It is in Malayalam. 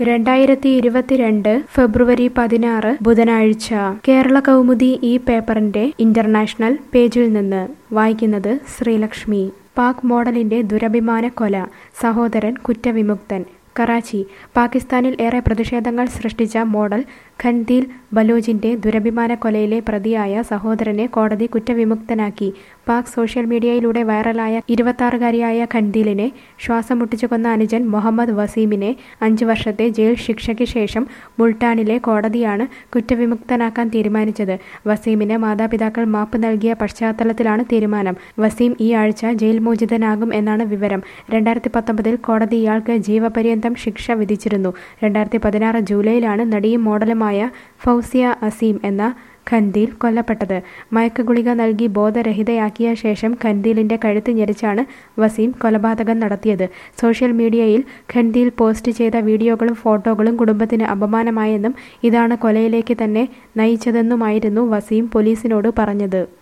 രണ്ടായിരത്തി ഇരുപത്തിരണ്ട് ഫെബ്രുവരി പതിനാറ് ബുധനാഴ്ച കേരള കൗമുദി ഈ പേപ്പറിന്റെ ഇന്റർനാഷണൽ പേജിൽ നിന്ന് വായിക്കുന്നത് ശ്രീലക്ഷ്മി പാക് മോഡലിന്റെ ദുരഭിമാന കൊല സഹോദരൻ കുറ്റവിമുക്തൻ കറാച്ചി പാകിസ്ഥാനിൽ ഏറെ പ്രതിഷേധങ്ങൾ സൃഷ്ടിച്ച മോഡൽ ഖൻദീൽ ബലൂജിന്റെ ദുരഭിമാന കൊലയിലെ പ്രതിയായ സഹോദരനെ കോടതി കുറ്റവിമുക്തനാക്കി പാക് സോഷ്യൽ മീഡിയയിലൂടെ വൈറലായ ഇരുപത്താറുകാരിയായ ഖൻദീലിനെ ശ്വാസം മുട്ടിച്ചു കൊന്ന അനുജൻ മുഹമ്മദ് വസീമിനെ അഞ്ചു വർഷത്തെ ജയിൽ ശിക്ഷയ്ക്ക് ശേഷം മുൾട്ടാനിലെ കോടതിയാണ് കുറ്റവിമുക്തനാക്കാൻ തീരുമാനിച്ചത് വസീമിന് മാതാപിതാക്കൾ മാപ്പ് നൽകിയ പശ്ചാത്തലത്തിലാണ് തീരുമാനം വസീം ഈ ആഴ്ച ജയിൽ മോചിതനാകും എന്നാണ് വിവരം രണ്ടായിരത്തി പത്തൊമ്പതിൽ കോടതി ഇയാൾക്ക് ജീവപര്യന്തം ശിക്ഷ വിധിച്ചിരുന്നു രണ്ടായിരത്തി പതിനാറ് ജൂലൈയിലാണ് നടിയും മോഡലുമായ ഫൗസിയ അസീം എന്ന ഖൻദീൽ കൊല്ലപ്പെട്ടത് മയക്കുഗുളിക നൽകി ബോധരഹിതയാക്കിയ ശേഷം ഖൻദീലിന്റെ കഴുത്ത് ഞെരിച്ചാണ് വസീം കൊലപാതകം നടത്തിയത് സോഷ്യൽ മീഡിയയിൽ ഖൻദീൽ പോസ്റ്റ് ചെയ്ത വീഡിയോകളും ഫോട്ടോകളും കുടുംബത്തിന് അപമാനമായെന്നും ഇതാണ് കൊലയിലേക്ക് തന്നെ നയിച്ചതെന്നുമായിരുന്നു വസീം പോലീസിനോട് പറഞ്ഞത്